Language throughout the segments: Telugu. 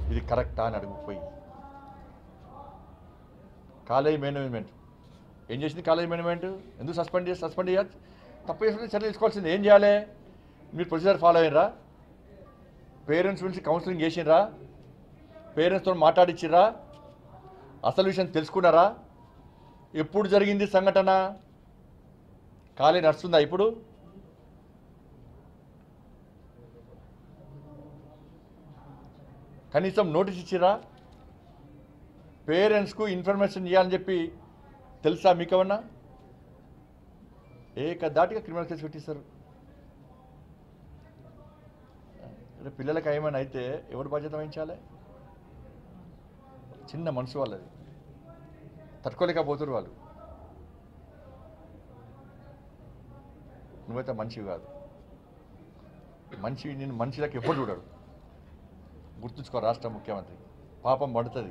ఇది కరెక్టా అని అడుగుపోయి కాలేజ్ మేనేజ్మెంట్ ఏం చేసింది కాలేజ్ మేనేజ్మెంట్ ఎందుకు సస్పెండ్ చేసి సస్పెండ్ చేయచ్చు తప్పు చేస్తుంటే చర్యలు తీసుకోవాల్సింది ఏం చేయాలి మీరు ప్రొసీజర్ ఫాలో అయ్యారా పేరెంట్స్ గురించి కౌన్సిలింగ్ చేసినరా పేరెంట్స్తో మాట్లాడిచ్చిర్రా అసలు విషయం తెలుసుకున్నారా ఎప్పుడు జరిగింది సంఘటన కాలేజ్ నడుస్తుందా ఇప్పుడు కనీసం నోటీస్ ఇచ్చిరా పేరెంట్స్కు ఇన్ఫర్మేషన్ ఇవ్వాలని చెప్పి తెలుసా మీకేమన్నా ఏకదాటిగా క్రిమినల్ కేసు పెట్టిస్తారు రేపు పిల్లలకి ఏమైనా అయితే ఎవరు బాధ్యత వహించాలి చిన్న మనసు వాళ్ళది తట్టుకోలేకపోతున్నారు వాళ్ళు నువ్వైతే మనిషివి కాదు మనిషి నేను మనిషిలకు ఎప్పుడు చూడడు గుర్తుంచుకో రాష్ట్ర ముఖ్యమంత్రి పాపం పడుతుంది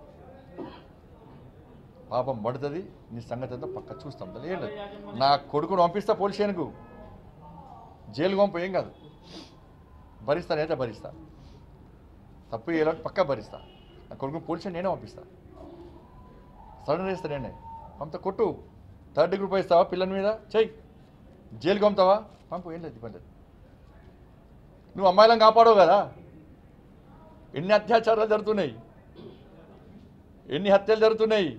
పాపం పడుతుంది నీ సంగతి అంతా పక్క చూస్తాం ఏం లేదు నా కొడుకును పంపిస్తా పోలీస్ స్టేషన్కు జైలు పంప ఏం కాదు భరిస్తా నేనైతే భరిస్తా తప్పు చేయలేదు పక్కా భరిస్తా నా కొడుకుని పోలీస్ స్టేషన్ నేనే పంపిస్తా సడన్ చేస్తా నేనే పంపుతా కొట్టు థర్డ్ డిగ్రీ పోయిస్తావా పిల్లల మీద చెయ్యి జైలుకి పంపుతావా పంపు ఏం లేదు ఇబ్బంది లేదు నువ్వు అమ్మాయిలను కాపాడవు కదా ఎన్ని అత్యాచారాలు జరుగుతున్నాయి ఎన్ని హత్యలు జరుగుతున్నాయి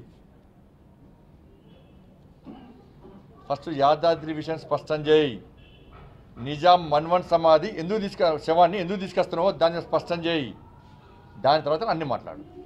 ఫస్ట్ యాదాద్రి విషయం స్పష్టం చేయి నిజాం మన్వన్ సమాధి ఎందుకు తీసుక శవాన్ని ఎందుకు తీసుకొస్తున్నావో దాన్ని స్పష్టం చేయి దాని తర్వాత అన్ని మాట్లాడు